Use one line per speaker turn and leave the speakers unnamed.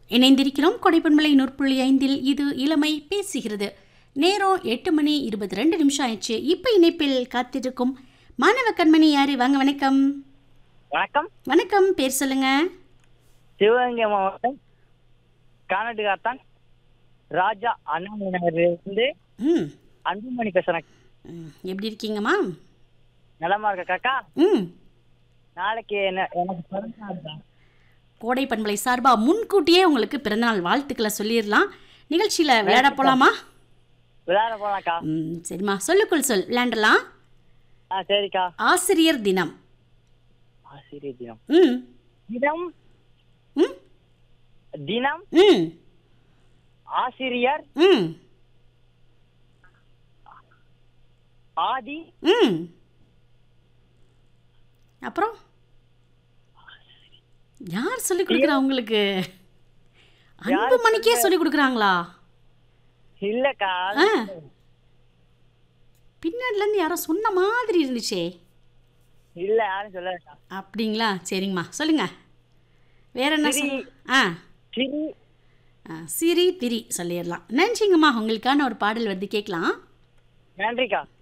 இணைந்திருக்கிறோம் கொடைப்பண்பலை நூற்புள்ளி ஐந்தில் இது இளமை பேசுகிறது நேரம் எட்டு மணி இருபத்தி ரெண்டு நிமிஷம் ஆயிடுச்சு இப்போ இணைப்பில் காத்திருக்கும் மாணவ கண்மணி யாரு வாங்க வணக்கம்
வணக்கம்
வணக்கம் பேர் சொல்லுங்க
சிவகங்கை மாவட்டம் கானட்டுக்காத்தான் ராஜா அண்ணாமலை நகர்லேருந்து
ம்
அன்புமணி பேசுறேன்
ம், எப்படி இருக்கீங்கம்மா
நலமா இருக்க காக்கா
ம்
நாளைக்கு என்ன எனக்கு பிறந்த நாள் தான்
கோடை பண்பலை சார்பா முன்கூட்டியே உங்களுக்கு பிறந்தநாள் வாழ்த்துக்களை சொல்லிடலாம் நிகழ்ச்சியில் விளையாட போலாமா
விளையாட போலாம்க்கா
ம் சரிம்மா சொல்லுக்குள் சொல் விளையாண்டலாம்
ஆ சரிக்கா
ஆசிரியர் தினம்
ஆசிரியர் தினம்
ம்
தினம்
ம்
தினம்
ம்
ஆசிரியர்
ம்
ஆதி
ம் அப்புறம் யார் சொல்லி கொடுக்குறா உங்களுக்கு அன்பு மணிக்கே சொல்லி கொடுக்குறாங்களா
இல்லக்கா
ஆ பின்னாடிலேருந்து யாரோ சொன்ன மாதிரி இருந்துச்சே
இல்ல யாரும் சொல்லக்கா
அப்படிங்களா சரிங்கம்மா சொல்லுங்க வேற என்ன
சிரி.
சொல் ஆ
சிரி
ஆ, சிரி பிரி சொல்லிடலாம் நன்றிங்கம்மா உங்களுக்கான ஒரு பாடல் வந்து கேட்கலாம்
நன்றிக்கா